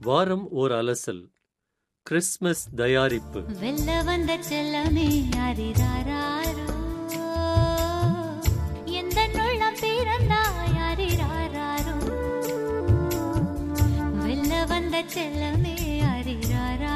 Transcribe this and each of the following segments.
வாரம் ஓர் அலசல் கிறிஸ்மஸ் தயாரிப்பு வெல்ல வந்த செல்லமே அறிறாரோ எந்த உள்ளம் பிறந்தாய் அறிறாரோ வெல்ல வந்த செல்லமே அறிறாரோ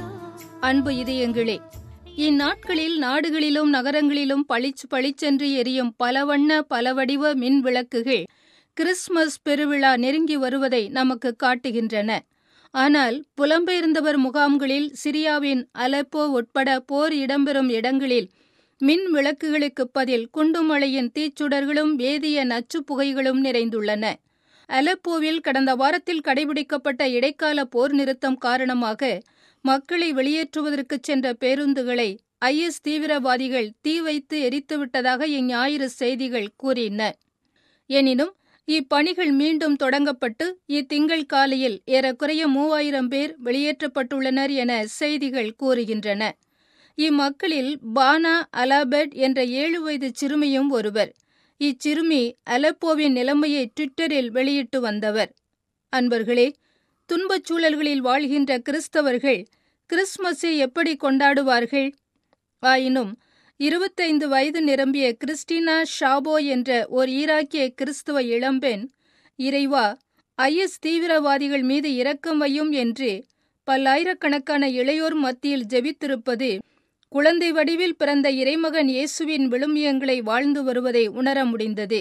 அன்பு இதயங்களே இந்நாட்களில் நாடுகளிலும் நகரங்களிலும் பளிச்சு பளிச்சென்று எரியும் பலவண்ண பலவடிவ மின் விளக்குகள் கிறிஸ்மஸ் பெருவிழா நெருங்கி வருவதை நமக்கு காட்டுகின்றன ஆனால் புலம்பெயர்ந்தவர் முகாம்களில் சிரியாவின் அலப்போ உட்பட போர் இடம்பெறும் இடங்களில் மின் விளக்குகளுக்கு பதில் குண்டுமழையின் தீச்சுடர்களும் வேதிய நச்சுப் புகைகளும் நிறைந்துள்ளன அலப்போவில் கடந்த வாரத்தில் கடைபிடிக்கப்பட்ட இடைக்கால போர் நிறுத்தம் காரணமாக மக்களை வெளியேற்றுவதற்கு சென்ற பேருந்துகளை ஐஎஸ் தீவிரவாதிகள் தீ வைத்து எரித்துவிட்டதாக இஞ்ஞாயிறு செய்திகள் கூறின எனினும் இப்பணிகள் மீண்டும் தொடங்கப்பட்டு இத்திங்கள் காலையில் ஏறக்குறைய மூவாயிரம் பேர் வெளியேற்றப்பட்டுள்ளனர் என செய்திகள் கூறுகின்றன இம்மக்களில் பானா அலாபெட் என்ற ஏழு வயது சிறுமியும் ஒருவர் இச்சிறுமி அலப்போவின் நிலைமையை ட்விட்டரில் வெளியிட்டு வந்தவர் அன்பர்களே துன்பச் சூழல்களில் வாழ்கின்ற கிறிஸ்தவர்கள் கிறிஸ்மஸை எப்படி கொண்டாடுவார்கள் ஆயினும் இருபத்தைந்து வயது நிரம்பிய கிறிஸ்டினா ஷாபோ என்ற ஓர் ஈராக்கிய கிறிஸ்துவ இளம்பெண் இறைவா ஐஎஸ் தீவிரவாதிகள் மீது இரக்கம் வையும் என்று பல்லாயிரக்கணக்கான இளையோர் மத்தியில் ஜெபித்திருப்பது குழந்தை வடிவில் பிறந்த இறைமகன் இயேசுவின் விழுமியங்களை வாழ்ந்து வருவதை உணர முடிந்தது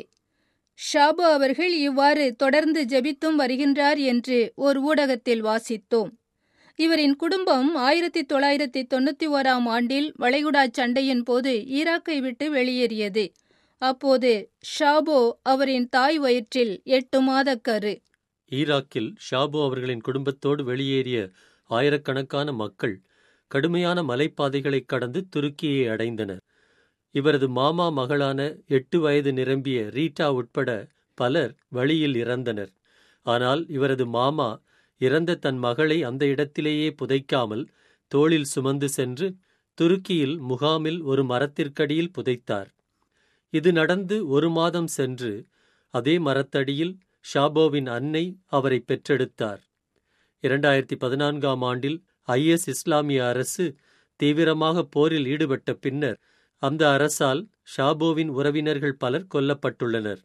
ஷாபு அவர்கள் இவ்வாறு தொடர்ந்து ஜெபித்தும் வருகின்றார் என்று ஓர் ஊடகத்தில் வாசித்தோம் இவரின் குடும்பம் ஆயிரத்தி தொள்ளாயிரத்தி தொண்ணூத்தி ஓராம் ஆண்டில் வளைகுடா சண்டையின் போது ஈராக்கை விட்டு வெளியேறியது அப்போது ஷாபோ அவரின் தாய் வயிற்றில் எட்டு மாத கரு ஈராக்கில் ஷாபு அவர்களின் குடும்பத்தோடு வெளியேறிய ஆயிரக்கணக்கான மக்கள் கடுமையான மலைப்பாதைகளைக் கடந்து துருக்கியை அடைந்தனர் இவரது மாமா மகளான எட்டு வயது நிரம்பிய ரீட்டா உட்பட பலர் வழியில் இறந்தனர் ஆனால் இவரது மாமா இறந்த தன் மகளை அந்த இடத்திலேயே புதைக்காமல் தோளில் சுமந்து சென்று துருக்கியில் முகாமில் ஒரு மரத்திற்கடியில் புதைத்தார் இது நடந்து ஒரு மாதம் சென்று அதே மரத்தடியில் ஷாபோவின் அன்னை அவரை பெற்றெடுத்தார் இரண்டாயிரத்தி பதினான்காம் ஆண்டில் ஐஎஸ் இஸ்லாமிய அரசு தீவிரமாக போரில் ஈடுபட்ட பின்னர் அந்த அரசால் ஷாபோவின் உறவினர்கள் பலர் கொல்லப்பட்டுள்ளனர்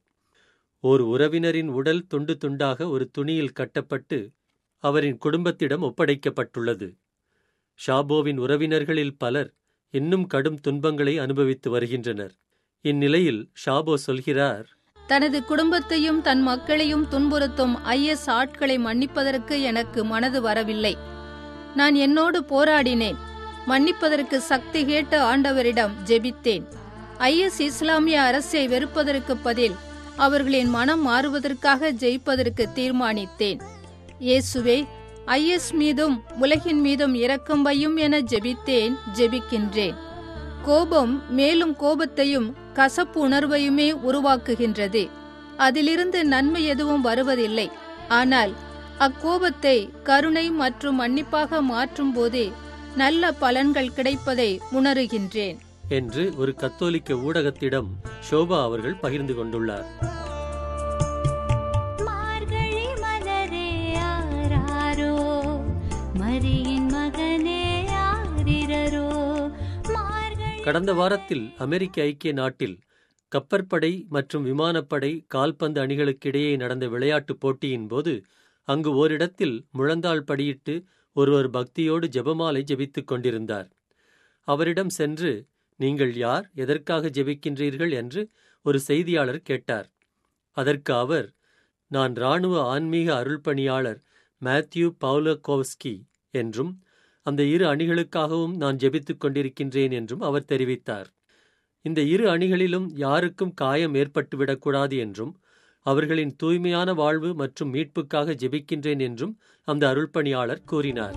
ஓர் உறவினரின் உடல் துண்டு துண்டாக ஒரு துணியில் கட்டப்பட்டு அவரின் குடும்பத்திடம் ஒப்படைக்கப்பட்டுள்ளது ஷாபோவின் உறவினர்களில் பலர் இன்னும் கடும் துன்பங்களை அனுபவித்து வருகின்றனர் இந்நிலையில் ஷாபோ சொல்கிறார் தனது குடும்பத்தையும் தன் மக்களையும் துன்புறுத்தும் ஐஎஸ் ஆட்களை மன்னிப்பதற்கு எனக்கு மனது வரவில்லை நான் என்னோடு போராடினேன் மன்னிப்பதற்கு சக்தி கேட்ட ஆண்டவரிடம் ஜெபித்தேன் ஐஎஸ் இஸ்லாமிய அரசை வெறுப்பதற்கு பதில் அவர்களின் மனம் மாறுவதற்காக ஜெயிப்பதற்கு தீர்மானித்தேன் இயேசுவே ஐஎஸ் மீதும் உலகின் மீதும் இரக்கம் வையும் என ஜெபித்தேன் ஜெபிக்கின்றேன் கோபம் மேலும் கோபத்தையும் கசப்பு உணர்வையுமே உருவாக்குகின்றது அதிலிருந்து நன்மை எதுவும் வருவதில்லை ஆனால் அக்கோபத்தை கருணை மற்றும் மன்னிப்பாக மாற்றும் போது நல்ல பலன்கள் கிடைப்பதை உணருகின்றேன் என்று ஒரு கத்தோலிக்க ஊடகத்திடம் ஷோபா அவர்கள் பகிர்ந்து கொண்டுள்ளார் மார்கழி மலரே ஆராரோ மரியின் மகனே ஆரிரரோ மார்கழி கடந்த வாரத்தில் அமெரிக்க ஐக்கிய நாட்டில் கப்பற்படை மற்றும் விமானப்படை கால்பந்து அணிகளுக்கிடையே நடந்த விளையாட்டுப் போட்டியின் போது அங்கு ஓரிடத்தில் முழந்தாள் படியிட்டு ஒருவர் பக்தியோடு ஜெபமாலை ஜெபித்துக் கொண்டிருந்தார் அவரிடம் சென்று நீங்கள் யார் எதற்காக ஜெபிக்கின்றீர்கள் என்று ஒரு செய்தியாளர் கேட்டார் அதற்கு அவர் நான் இராணுவ ஆன்மீக அருள்பணியாளர் மேத்யூ பவுலகோவ்ஸ்கி என்றும் அந்த இரு அணிகளுக்காகவும் நான் ஜெபித்துக் கொண்டிருக்கின்றேன் என்றும் அவர் தெரிவித்தார் இந்த இரு அணிகளிலும் யாருக்கும் காயம் ஏற்பட்டுவிடக்கூடாது என்றும் அவர்களின் தூய்மையான வாழ்வு மற்றும் மீட்புக்காக ஜெபிக்கின்றேன் என்றும் அந்த அருள்பணியாளர் கூறினார்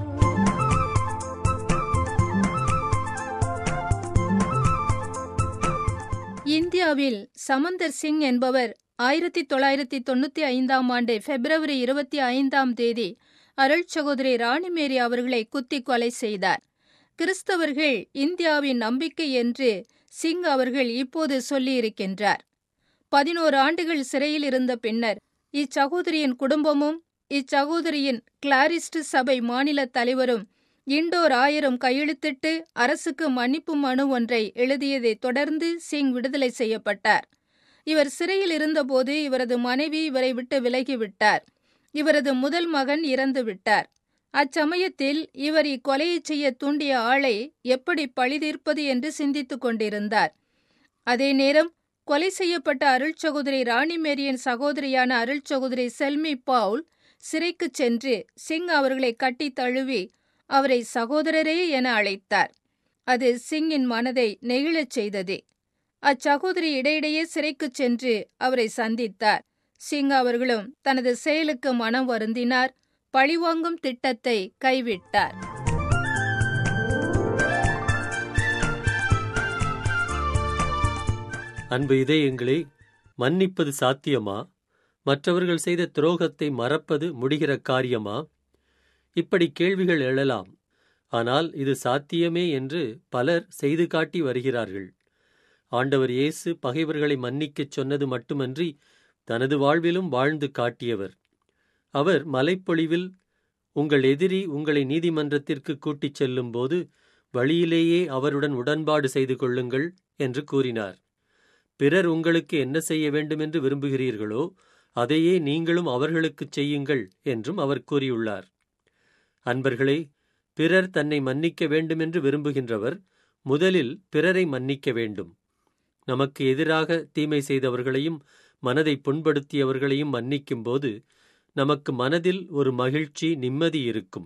இந்தியாவில் சமந்தர் சிங் என்பவர் ஆயிரத்தி தொள்ளாயிரத்தி தொண்ணூத்தி ஐந்தாம் ஆண்டு பிப்ரவரி இருபத்தி ஐந்தாம் தேதி அருள் சகோதரி ராணிமேரி அவர்களை குத்தி கொலை செய்தார் கிறிஸ்தவர்கள் இந்தியாவின் நம்பிக்கை என்று சிங் அவர்கள் இப்போது சொல்லியிருக்கின்றார் பதினோரு ஆண்டுகள் சிறையில் இருந்த பின்னர் இச்சகோதரியின் குடும்பமும் இச்சகோதரியின் கிளாரிஸ்ட் சபை மாநில தலைவரும் இண்டோர் ஆயரும் கையெழுத்திட்டு அரசுக்கு மன்னிப்பு மனு ஒன்றை எழுதியதைத் தொடர்ந்து சிங் விடுதலை செய்யப்பட்டார் இவர் சிறையில் இருந்தபோது இவரது மனைவி இவரை விட்டு விலகிவிட்டார் இவரது முதல் மகன் இறந்து விட்டார் அச்சமயத்தில் இவர் இக்கொலையை செய்ய தூண்டிய ஆளை எப்படி பழிதீர்ப்பது என்று சிந்தித்துக் கொண்டிருந்தார் அதே நேரம் கொலை செய்யப்பட்ட அருள் சகோதரி ராணி மேரியின் சகோதரியான அருள் சகோதரி செல்மி பவுல் சிறைக்கு சென்று சிங் அவர்களை கட்டி தழுவி அவரை சகோதரரே என அழைத்தார் அது சிங்கின் மனதை நெகிழச் செய்தது அச்சகோதரி இடையிடையே சிறைக்குச் சென்று அவரை சந்தித்தார் சிங் அவர்களும் தனது செயலுக்கு மனம் வருந்தினார் பழிவாங்கும் திட்டத்தை கைவிட்டார் அன்பு இதயங்களே மன்னிப்பது சாத்தியமா மற்றவர்கள் செய்த துரோகத்தை மறப்பது முடிகிற காரியமா இப்படி கேள்விகள் எழலாம் ஆனால் இது சாத்தியமே என்று பலர் செய்து காட்டி வருகிறார்கள் ஆண்டவர் இயேசு பகைவர்களை மன்னிக்கச் சொன்னது மட்டுமன்றி தனது வாழ்விலும் வாழ்ந்து காட்டியவர் அவர் மலைப்பொழிவில் உங்கள் எதிரி உங்களை நீதிமன்றத்திற்கு கூட்டிச் செல்லும்போது வழியிலேயே அவருடன் உடன்பாடு செய்து கொள்ளுங்கள் என்று கூறினார் பிறர் உங்களுக்கு என்ன செய்ய வேண்டுமென்று விரும்புகிறீர்களோ அதையே நீங்களும் அவர்களுக்குச் செய்யுங்கள் என்றும் அவர் கூறியுள்ளார் அன்பர்களே பிறர் தன்னை மன்னிக்க வேண்டுமென்று விரும்புகின்றவர் முதலில் பிறரை மன்னிக்க வேண்டும் நமக்கு எதிராக தீமை செய்தவர்களையும் மனதை புண்படுத்தியவர்களையும் மன்னிக்கும்போது நமக்கு மனதில் ஒரு மகிழ்ச்சி நிம்மதி இருக்கும்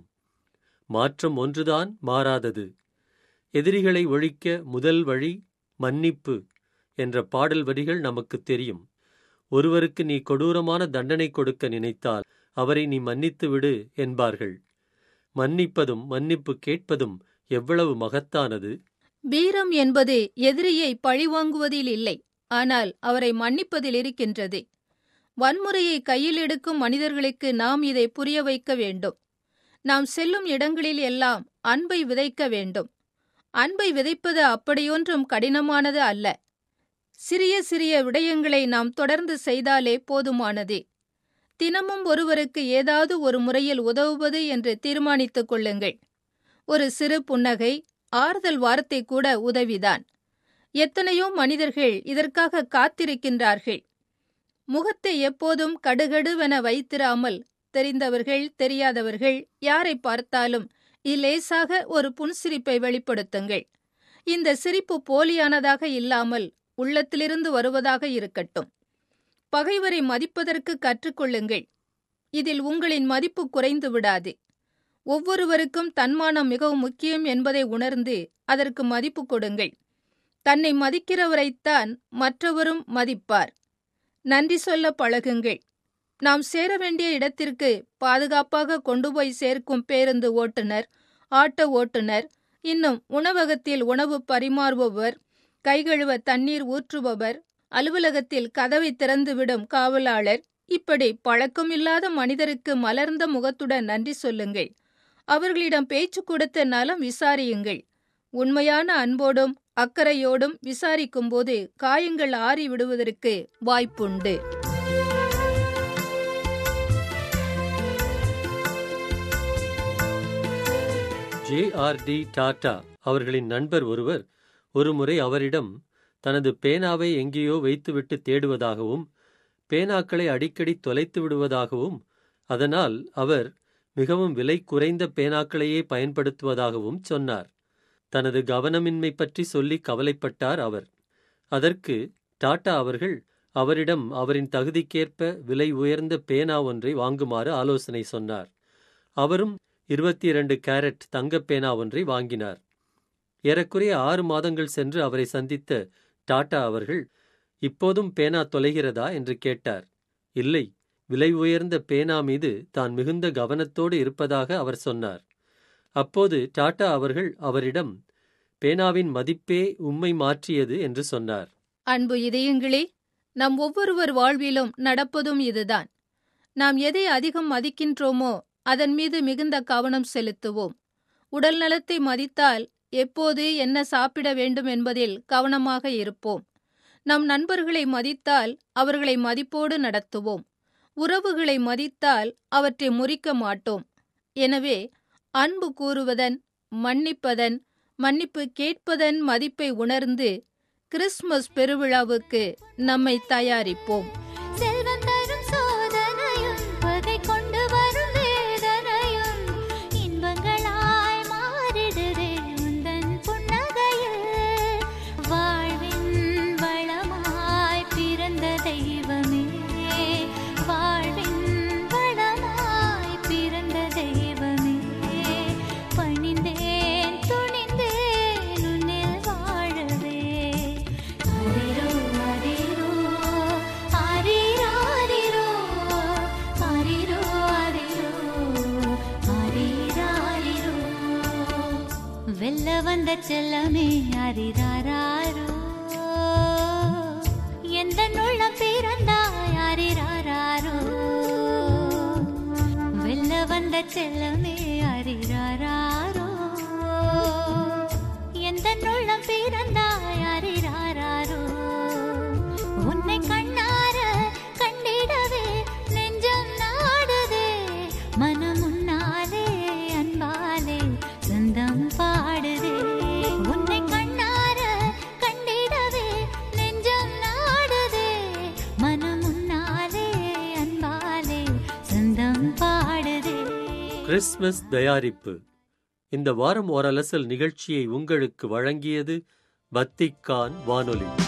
மாற்றம் ஒன்றுதான் மாறாதது எதிரிகளை ஒழிக்க முதல் வழி மன்னிப்பு என்ற பாடல் வரிகள் நமக்கு தெரியும் ஒருவருக்கு நீ கொடூரமான தண்டனை கொடுக்க நினைத்தால் அவரை நீ மன்னித்து விடு என்பார்கள் மன்னிப்பதும் மன்னிப்பு கேட்பதும் எவ்வளவு மகத்தானது வீரம் என்பது எதிரியை பழிவாங்குவதில் இல்லை ஆனால் அவரை மன்னிப்பதில் இருக்கின்றது வன்முறையை கையில் எடுக்கும் மனிதர்களுக்கு நாம் இதை புரிய வைக்க வேண்டும் நாம் செல்லும் இடங்களில் எல்லாம் அன்பை விதைக்க வேண்டும் அன்பை விதைப்பது அப்படியொன்றும் கடினமானது அல்ல சிறிய சிறிய விடயங்களை நாம் தொடர்ந்து செய்தாலே போதுமானது தினமும் ஒருவருக்கு ஏதாவது ஒரு முறையில் உதவுவது என்று தீர்மானித்துக் கொள்ளுங்கள் ஒரு சிறு புன்னகை ஆறுதல் வார்த்தை கூட உதவிதான் எத்தனையோ மனிதர்கள் இதற்காக காத்திருக்கின்றார்கள் முகத்தை எப்போதும் கடுகடுவென வைத்திராமல் தெரிந்தவர்கள் தெரியாதவர்கள் யாரை பார்த்தாலும் இலேசாக ஒரு புன்சிரிப்பை வெளிப்படுத்துங்கள் இந்த சிரிப்பு போலியானதாக இல்லாமல் உள்ளத்திலிருந்து வருவதாக இருக்கட்டும் பகைவரை மதிப்பதற்கு கற்றுக்கொள்ளுங்கள் இதில் உங்களின் மதிப்பு குறைந்து விடாது ஒவ்வொருவருக்கும் தன்மானம் மிகவும் முக்கியம் என்பதை உணர்ந்து அதற்கு மதிப்பு கொடுங்கள் தன்னை மதிக்கிறவரைத்தான் மற்றவரும் மதிப்பார் நன்றி சொல்ல பழகுங்கள் நாம் சேர வேண்டிய இடத்திற்கு பாதுகாப்பாக கொண்டு போய் சேர்க்கும் பேருந்து ஓட்டுநர் ஆட்டோ ஓட்டுநர் இன்னும் உணவகத்தில் உணவு பரிமாறுபவர் கைகழுவ தண்ணீர் ஊற்றுபவர் அலுவலகத்தில் கதவை திறந்துவிடும் காவலாளர் இப்படி பழக்கமில்லாத மனிதருக்கு மலர்ந்த முகத்துடன் நன்றி சொல்லுங்கள் அவர்களிடம் பேச்சு கொடுத்து நலம் விசாரியுங்கள் உண்மையான அன்போடும் அக்கறையோடும் விசாரிக்கும்போது காயங்கள் ஆறி விடுவதற்கு வாய்ப்புண்டு ஜே ஆர் டி டாடா அவர்களின் நண்பர் ஒருவர் ஒருமுறை அவரிடம் தனது பேனாவை எங்கேயோ வைத்துவிட்டு தேடுவதாகவும் பேனாக்களை அடிக்கடி தொலைத்து விடுவதாகவும் அதனால் அவர் மிகவும் விலை குறைந்த பேனாக்களையே பயன்படுத்துவதாகவும் சொன்னார் தனது கவனமின்மை பற்றி சொல்லி கவலைப்பட்டார் அவர் அதற்கு டாடா அவர்கள் அவரிடம் அவரின் தகுதிக்கேற்ப விலை உயர்ந்த பேனா ஒன்றை வாங்குமாறு ஆலோசனை சொன்னார் அவரும் இருபத்தி இரண்டு கேரட் தங்கப் பேனா ஒன்றை வாங்கினார் ஏறக்குறைய ஆறு மாதங்கள் சென்று அவரை சந்தித்த டாடா அவர்கள் இப்போதும் பேனா தொலைகிறதா என்று கேட்டார் இல்லை விலை உயர்ந்த பேனா மீது தான் மிகுந்த கவனத்தோடு இருப்பதாக அவர் சொன்னார் அப்போது டாடா அவர்கள் அவரிடம் பேனாவின் மதிப்பே உம்மை மாற்றியது என்று சொன்னார் அன்பு இதயங்களே நம் ஒவ்வொருவர் வாழ்விலும் நடப்பதும் இதுதான் நாம் எதை அதிகம் மதிக்கின்றோமோ அதன் மீது மிகுந்த கவனம் செலுத்துவோம் உடல் நலத்தை மதித்தால் எப்போது என்ன சாப்பிட வேண்டும் என்பதில் கவனமாக இருப்போம் நம் நண்பர்களை மதித்தால் அவர்களை மதிப்போடு நடத்துவோம் உறவுகளை மதித்தால் அவற்றை முறிக்க மாட்டோம் எனவே அன்பு கூறுவதன் மன்னிப்பதன் மன்னிப்பு கேட்பதன் மதிப்பை உணர்ந்து கிறிஸ்துமஸ் பெருவிழாவுக்கு நம்மை தயாரிப்போம் செல்வம் தரும் சோதனையும் பகை கொண்டு வரும் வேதனையும் இன்பங்களாய் மாறிடுதே உந்தன் புன்னகையில் வாழ்வின் வளமாய் பிறந்த தெய்வமே வாழ்வின் வளமாய் பிறந்த தெய்வமே பணிந்தேன் துணிந்தேன் உன்னில் வாழவே ஆரிரோ ஆரிரோ ஆரிரோ ஆரிரோ ஆரிரோ ஆரிரோ ஆரிரோ வெல்ல வந்த செல்லமே அரிராரோ எந்த உள்ளம் பிறந்தாய் அரிராரோ வெல்ல வந்த செல்லமே அரிராரோ எந்த உள்ளம் பிறந்தாய் அரிராரோ உன்னை கண்ணார கண்டிடவே நெஞ்சம் நாடுதே மனம் உன்னாலே அன்பாலே சொந்தம் பாடுதே உன்னை கண்ணார கண்டிடவே நெஞ்சம் நாடுதே மனம் உன்னாலே அன்பாலே சொந்தம் பாடுதே கிறிஸ்துமஸ் தயாரிப்பு இந்த வாரம் ஓர் அலசல் நிகழ்ச்சியை உங்களுக்கு வழங்கியது பத்திக்கான் வானொலி